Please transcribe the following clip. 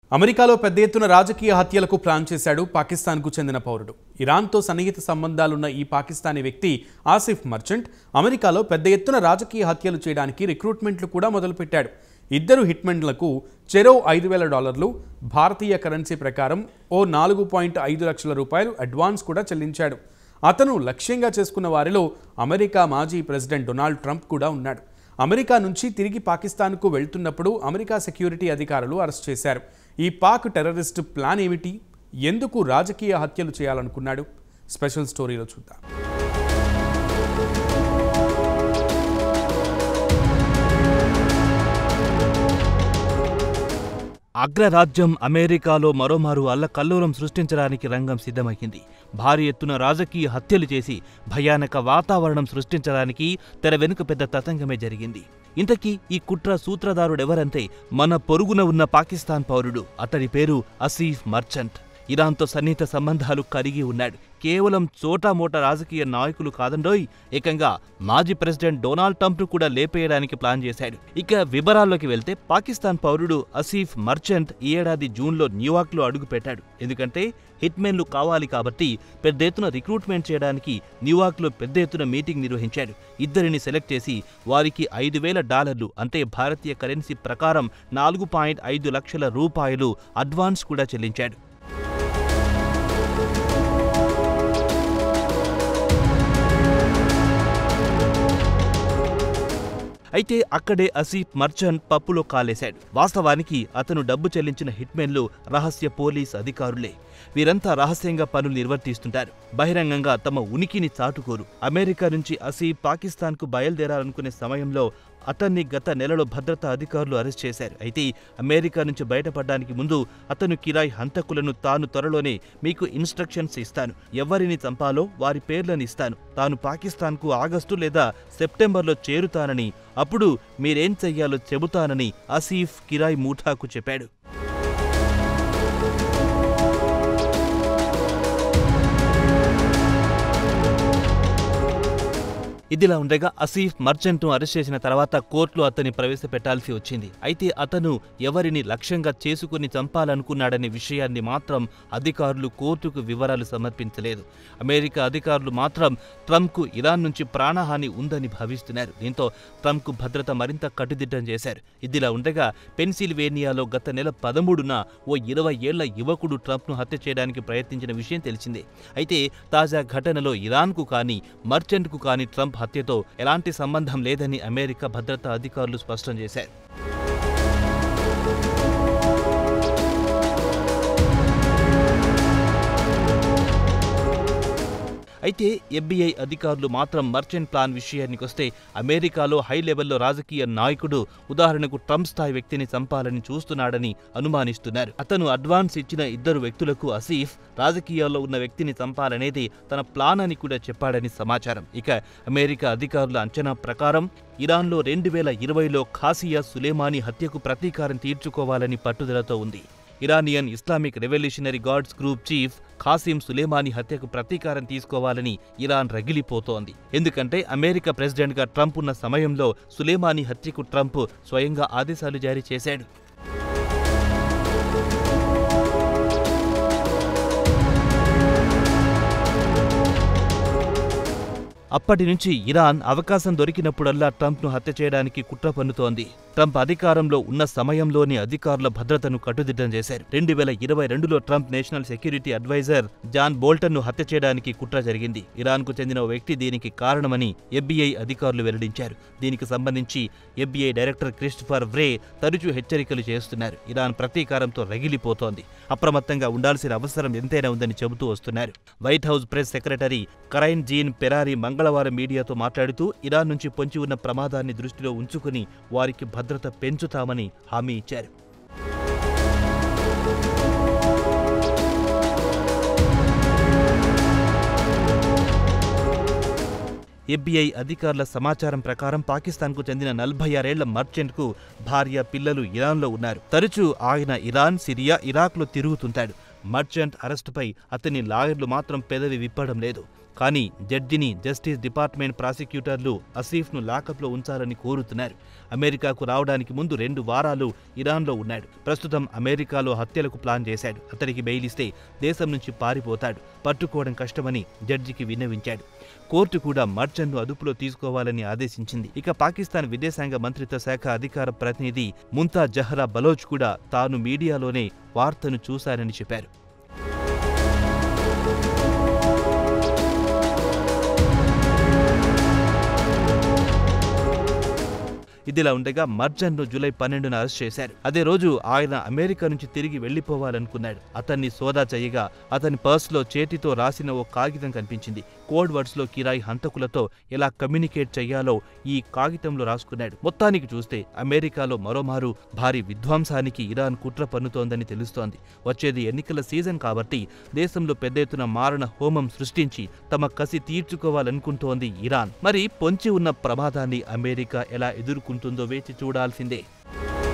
అమెరికాలో పెద్ద ఎత్తున రాజకీయ హత్యలకు ప్లాన్ చేశాడు పాకిస్తాన్కు చెందిన పౌరుడు ఇరాన్తో సన్నిహిత సంబంధాలున్న ఈ పాకిస్తానీ వ్యక్తి ఆసిఫ్ మర్చెంట్ అమెరికాలో పెద్ద ఎత్తున రాజకీయ హత్యలు చేయడానికి రిక్రూట్మెంట్లు కూడా మొదలుపెట్టాడు ఇద్దరు హిట్మెన్లకు చెరో ఐదు వేల డాలర్లు భారతీయ కరెన్సీ ప్రకారం ఓ నాలుగు పాయింట్ ఐదు లక్షల రూపాయలు అడ్వాన్స్ కూడా చెల్లించాడు అతను లక్ష్యంగా చేసుకున్న వారిలో అమెరికా మాజీ ప్రెసిడెంట్ డొనాల్డ్ ట్రంప్ కూడా ఉన్నాడు అమెరికా నుంచి తిరిగి పాకిస్తాన్కు వెళ్తున్నప్పుడు అమెరికా సెక్యూరిటీ అధికారులు అరెస్ట్ చేశారు ఈ పాక్ టెర్రరిస్ట్ ప్లాన్ ఏమిటి ఎందుకు రాజకీయ హత్యలు చేయాలనుకున్నాడు స్పెషల్ స్టోరీలో చూద్దాం అగ్రరాజ్యం అమెరికాలో మరోమారు అల్లకల్లోలం సృష్టించడానికి రంగం సిద్ధమైంది భారీ ఎత్తున రాజకీయ హత్యలు చేసి భయానక వాతావరణం సృష్టించడానికి తెర వెనుక పెద్ద తతంగమే జరిగింది ఇంతకీ ఈ కుట్ర సూత్రధారుడెవరంటే మన పొరుగున ఉన్న పాకిస్తాన్ పౌరుడు అతడి పేరు అసీఫ్ మర్చంట్ ఇరాన్తో సన్నిహిత సంబంధాలు కలిగి ఉన్నాడు కేవలం చోటామోటా రాజకీయ నాయకులు కాదండోయ్ ఏకంగా మాజీ ప్రెసిడెంట్ డొనాల్డ్ ట్రంప్ను కూడా లేపేయడానికి ప్లాన్ చేశాడు ఇక వివరాల్లోకి వెళ్తే పాకిస్తాన్ పౌరుడు అసీఫ్ మర్చెంట్ ఈ ఏడాది జూన్లో న్యూయార్క్లో అడుగుపెట్టాడు ఎందుకంటే హిట్మెన్లు కావాలి కాబట్టి పెద్ద ఎత్తున రిక్రూట్మెంట్ చేయడానికి న్యూయార్క్లో పెద్ద ఎత్తున మీటింగ్ నిర్వహించాడు ఇద్దరిని సెలెక్ట్ చేసి వారికి ఐదు వేల డాలర్లు అంటే భారతీయ కరెన్సీ ప్రకారం నాలుగు పాయింట్ ఐదు లక్షల రూపాయలు అడ్వాన్స్ కూడా చెల్లించాడు అయితే అక్కడే అసీఫ్ మర్చంట్ పప్పులో కాలేశాడు వాస్తవానికి అతను డబ్బు చెల్లించిన హిట్మెన్లు రహస్య పోలీస్ అధికారులే వీరంతా రహస్యంగా పనులు నిర్వర్తిస్తుంటారు బహిరంగంగా తమ ఉనికిని చాటుకోరు అమెరికా నుంచి అసీఫ్ పాకిస్తాన్కు బయలుదేరాలనుకునే సమయంలో అతన్ని గత నెలలో భద్రతా అధికారులు అరెస్ట్ చేశారు అయితే అమెరికా నుంచి బయటపడడానికి ముందు అతను కిరాయి హంతకులను తాను త్వరలోనే మీకు ఇన్స్ట్రక్షన్స్ ఇస్తాను ఎవరిని చంపాలో వారి పేర్లను ఇస్తాను తాను పాకిస్తాన్కు ఆగస్టు లేదా సెప్టెంబర్లో చేరుతానని అప్పుడు మీరేం చెయ్యాలో చెబుతానని అసీఫ్ కిరాయి మూఠాకు చెప్పాడు ఇదిలా ఉండగా అసీఫ్ మర్చెంట్ను అరెస్ట్ చేసిన తర్వాత కోర్టులో అతన్ని ప్రవేశపెట్టాల్సి వచ్చింది అయితే అతను ఎవరిని లక్ష్యంగా చేసుకుని చంపాలనుకున్నాడనే విషయాన్ని మాత్రం అధికారులు కోర్టుకు వివరాలు సమర్పించలేదు అమెరికా అధికారులు మాత్రం ట్రంప్కు ఇరాన్ నుంచి ప్రాణహాని ఉందని భావిస్తున్నారు దీంతో ట్రంప్కు భద్రత మరింత కట్టుదిట్టం చేశారు ఇదిలా ఉండగా పెన్సిల్వేనియాలో గత నెల పదమూడున ఓ ఇరవై ఏళ్ల యువకుడు ట్రంప్ను హత్య చేయడానికి ప్రయత్నించిన విషయం తెలిసిందే అయితే తాజా ఘటనలో ఇరాన్కు కానీ మర్చెంట్కు కానీ ట్రంప్ హత్యతో ఎలాంటి సంబంధం లేదని అమెరికా భద్రతా అధికారులు స్పష్టం చేశారు అయితే ఎఫ్బీఐ అధికారులు మాత్రం మర్చెంట్ ప్లాన్ విషయానికొస్తే అమెరికాలో హై లెవెల్లో రాజకీయ నాయకుడు ఉదాహరణకు ట్రంప్ స్థాయి వ్యక్తిని చంపాలని చూస్తున్నాడని అనుమానిస్తున్నారు అతను అడ్వాన్స్ ఇచ్చిన ఇద్దరు వ్యక్తులకు అసీఫ్ రాజకీయాల్లో ఉన్న వ్యక్తిని చంపాలనేది తన ప్లాన్ అని కూడా చెప్పాడని సమాచారం ఇక అమెరికా అధికారుల అంచనా ప్రకారం ఇరాన్లో రెండు వేల ఇరవైలో ఖాసియా సులేమానీ హత్యకు ప్రతీకారం తీర్చుకోవాలని పట్టుదలతో ఉంది Iranian Islamic Revolutionary Guards group chief Qasem Soleimani హత్యకు ప్రతీకారం తీసుకోవాలని ఇరాన్ రగిలిపోతోంది ఎందుకంటే అమెరికా ప్రెసిడెంట్గా ట్రంప్ ఉన్న సమయంలో సులేమానీ హత్యకు ట్రంప్ స్వయంగా ఆదేశాలు జారీ చేశాడు అప్పటి నుంచి ఇరాన్ అవకాశం దొరికినప్పుడల్లా ట్రంప్ను హత్య చేయడానికి కుట్ర పన్నుతోంది ట్రంప్ అధికారంలో ఉన్న సమయంలోని అధికారుల భద్రతను కట్టుదిట్టం చేశారు రెండు వేల ఇరవై రెండులో Trump national security adviser John బోల్టన్ను హత్య చేయడానికి కుట్ర జరిగింది ఇరాన్కు చెందిన ఓ వ్యక్తి దీనికి కారణమని ఎఫ్బీఐ అధికారులు వెల్లడించారు దీనికి సంబంధించి ఎఫ్బీఐ డైరెక్టర్ క్రిస్టఫర్ వ్రే తరచూ హెచ్చరికలు చేస్తున్నారు ఇరాన్ ప్రతీకారంతో రగిలిపోతోంది అప్రమత్తంగా ఉండాల్సిన అవసరం ఎంతైనా ఉందని చెబుతూ వస్తున్నారు White House press secretary Karine Jean Pierre మంగళవారం మీడియాతో మాట్లాడుతూ ఇరాన్ నుంచి పొంచి ఉన్న ప్రమాదాన్ని దృష్టిలో ఉంచుకుని వారికి భద్రత పెంచుతామని హామీ ఇచ్చారు ఎఫ్బీఐ అధికారుల సమాచారం ప్రకారం పాకిస్తాన్కు చెందిన నలభై ఆరేళ్ల మర్చెంట్కు భార్య పిల్లలు ఇరాన్లో ఉన్నారు తరచూ ఆయన ఇరాన్ సిరియా ఇరాక్లో తిరుగుతుంటాడు మర్చెంట్ అరెస్టుపై అతని లాయర్లు మాత్రం పెదవి విప్పడం లేదు కానీ జడ్జిని జస్టిస్ డిపార్ట్మెంట్ ప్రాసిక్యూటర్లు అసీఫ్ను లాకప్లో ఉంచాలని కోరుతున్నారు అమెరికాకు రావడానికి ముందు రెండు వారాలు ఇరాన్లో ఉన్నాడు ప్రస్తుతం అమెరికాలో హత్యలకు ప్లాన్ చేశాడు అతడికి బెయిల్ ఇస్తే దేశం నుంచి పారిపోతాడు పట్టుకోవడం కష్టమని జడ్జికి విన్నవించాడు కోర్టు కూడా మర్చన్ను అదుపులో తీసుకోవాలని ఆదేశించింది ఇక పాకిస్తాన్ విదేశాంగ మంత్రిత్వ శాఖ అధికార ప్రతినిధి ముంతా జహ్రా బలోచ్ కూడా తాను మీడియాలోనే వార్తను చూశారని చెప్పారు ఇదిలా ఉండగా మర్జన్ను జూలై పన్నెండున అరెస్ట్ చేశారు అదే రోజు ఆయన అమెరికా నుంచి తిరిగి వెళ్లిపోవాలనుకున్నాడు అతన్ని సోదా చేయగా అతని పర్స్లో చేతితో రాసిన ఓ కాగితం కనిపించింది కోడ్ వర్డ్స్లో కిరాయి హంతకులతో ఎలా కమ్యూనికేట్ చేయాలో ఈ కాగితంలో రాసుకున్నాడు మొత్తానికి చూస్తే అమెరికాలో మరోమారు భారీ విధ్వంసానికి ఇరాన్ కుట్ర పన్నుతోందని తెలుస్తోంది వచ్చేది ఎన్నికల సీజన్ కాబట్టి దేశంలో పెద్ద ఎత్తున మారణ హోమం సృష్టించి తమ కసి తీర్చుకోవాలనుకుంటోంది ఇరాన్ మరి పొంచి ఉన్న ప్రమాదాన్ని అమెరికా ఎలా ఎదుర్కొంటుందో వేచి చూడాల్సిందే